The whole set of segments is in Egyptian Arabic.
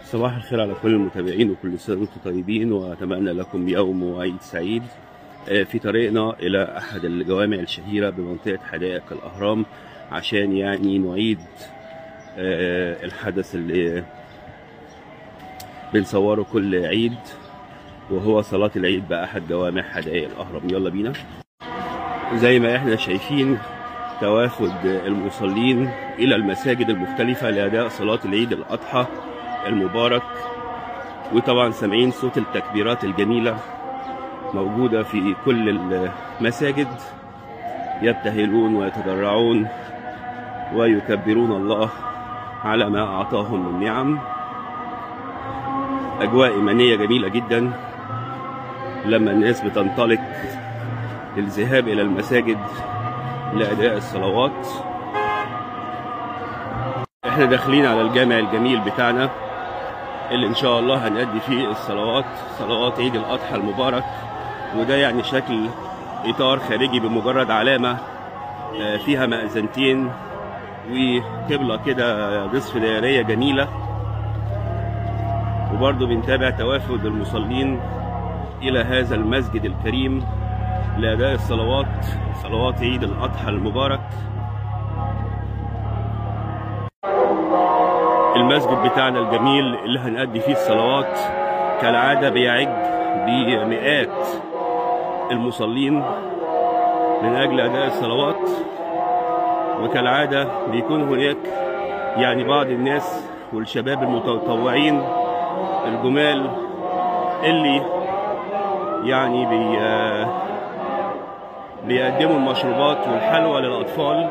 صباح الخير على كل المتابعين وكل سنة وانتم طيبين وأتمنى لكم يوم وعيد سعيد آه، في طريقنا إلى أحد الجوامع الشهيرة بمنطقة حدائق الأهرام عشان يعني نعيد آه، الحدث اللي بنصوره كل عيد وهو صلاة العيد بأحد جوامع حدائق الأهرام يلا بينا زي ما احنا شايفين توافد المصلين إلى المساجد المختلفة لأداء صلاة العيد الأضحى المبارك وطبعا سامعين صوت التكبيرات الجميلة موجودة في كل المساجد يبتهلون ويتضرعون ويكبرون الله على ما أعطاهم من نعم أجواء إيمانية جميلة جدا لما الناس بتنطلق للذهاب إلى المساجد لأداء الصلوات احنا داخلين على الجامع الجميل بتاعنا اللي ان شاء الله هنأدي فيه الصلوات صلوات عيد الاضحى المبارك وده يعني شكل اطار خارجي بمجرد علامه آه، فيها مأذنتين وقبلة كده نصف دائرية جميلة وبرضه بنتابع توافد المصلين إلى هذا المسجد الكريم لأداء الصلوات صلوات عيد الأضحى المبارك المسجد بتاعنا الجميل اللي هنأدي فيه الصلوات كالعادة بيعج بمئات المصلين من أجل أداء الصلوات وكالعادة بيكون هناك يعني بعض الناس والشباب المتطوعين الجمال اللي يعني بي بيقدموا المشروبات والحلوى للأطفال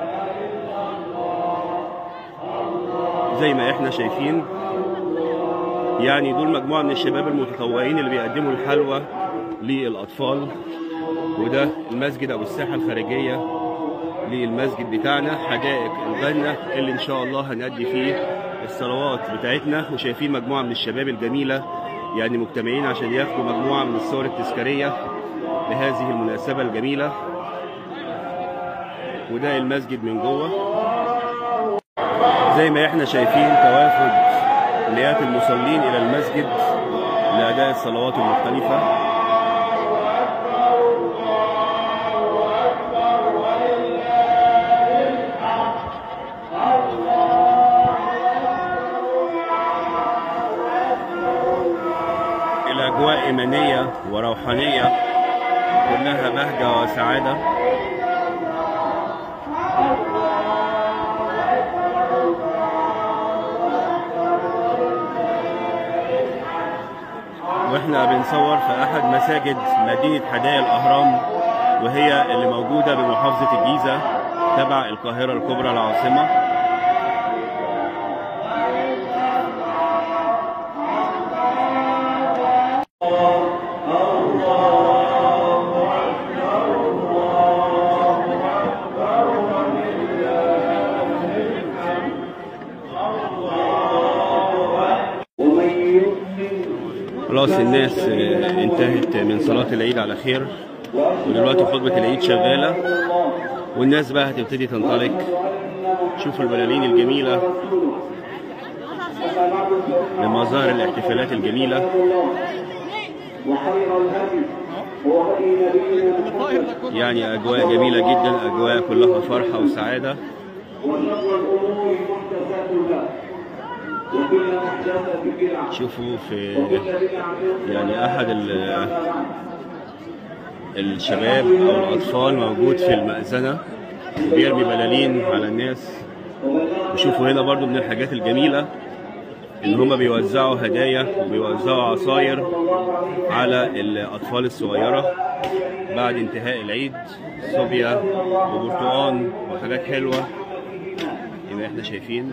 زي ما احنا شايفين يعني دول مجموعة من الشباب المتطوعين اللي بيقدموا الحلوى للأطفال وده المسجد أو الساحة الخارجية للمسجد بتاعنا حدائق الجنة اللي إن شاء الله هنأدي فيه الصلوات بتاعتنا وشايفين مجموعة من الشباب الجميلة يعني مجتمعين عشان ياخدوا مجموعة من الصور التذكارية لهذه المناسبة الجميلة وده المسجد من جوه زي ما احنا شايفين توافد مئات المصلين الى المسجد لاداء الصلوات المختلفه الاجواء ايمانيه وروحانيه كلها بهجه وسعاده واحنا بنصور في احد مساجد مدينه حدائق الاهرام وهي اللي موجوده بمحافظه الجيزه تبع القاهره الكبرى العاصمه ومن يؤمن خلاص الناس آه، انتهت من صلاه العيد على خير ودلوقتي خطبه العيد شغاله والناس بقى هتبتدي تنطلق شوفوا البلالين الجميله لمظاهر الاحتفالات الجميله وخير الهدي هو هدي نبينا يعني اجواء جميله جدا اجواء كلها فرحه وسعاده وشر الامور محدثاتها وكل محدثه بدعه شوفوا في وكل بدعه يعني احد ال- الشباب او الاطفال موجود في المأذنه بيرمي بلالين على الناس وشوفوا هنا برضو من الحاجات الجميله ان هم بيوزعوا هدايا وبيوزعوا عصاير على الاطفال الصغيره بعد انتهاء العيد صوبيا وبرتقان وحاجات حلوه زي ما احنا شايفين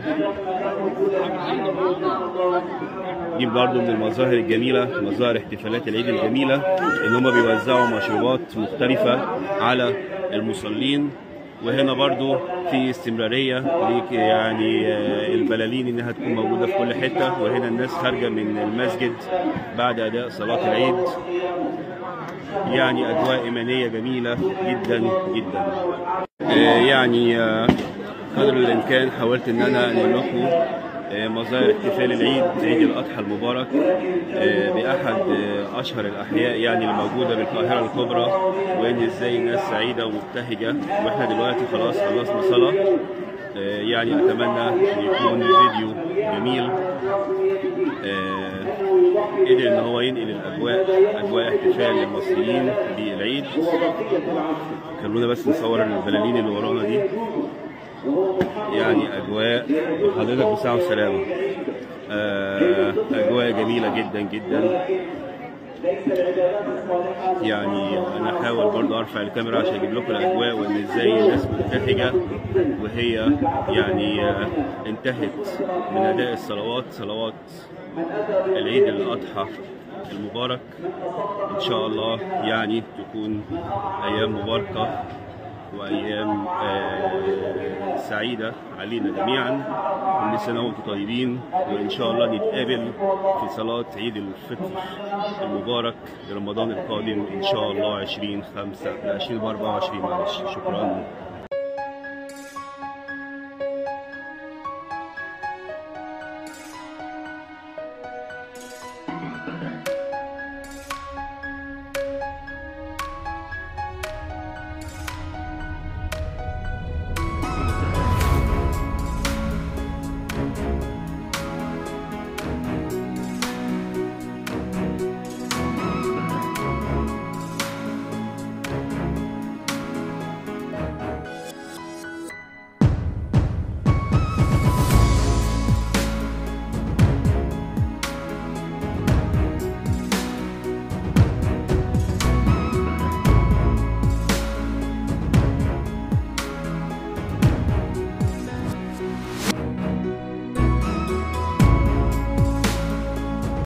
دي برضو من المظاهر الجميلة مظاهر احتفالات العيد الجميلة ان هم بيوزعوا مشروبات مختلفة على المصلين وهنا برضو في استمرارية ليك يعني آه، البلالين انها تكون موجودة في كل حتة وهنا الناس خارجة من المسجد بعد اداء صلاة العيد يعني اجواء ايمانية جميلة جدا جدا آه، يعني آه، قدر الامكان حاولت ان انا انقل لكم آه، مظاهر احتفال العيد عيد الأضحى المبارك آه، بأحد آه، أشهر الأحياء يعني اللي موجودة بالقاهرة الكبرى وإن إزاي الناس سعيدة ومبتهجة وإحنا دلوقتي خلاص خلصنا صلاة آه، يعني أتمنى إن يكون الفيديو جميل آه، قدر إن هو ينقل الأجواء أجواء احتفال المصريين بالعيد خلونا بس نصور البلالين اللي ورانا دي يعني اجواء حضرتك بساعة وسلامة آه، اجواء جميلة جدا جدا يعني انا هحاول برضه ارفع الكاميرا عشان اجيب لكم الاجواء وان ازاي الناس مبتهجة وهي يعني آه، انتهت من اداء الصلوات صلوات العيد الاضحى المبارك ان شاء الله يعني تكون ايام مباركه وايام آه، سعيده علينا جميعا كل سنه وانتم طيبين وان شاء الله نتقابل في صلاه عيد الفطر المبارك لرمضان القادم ان شاء الله 20 5 20 24 معلش شكرا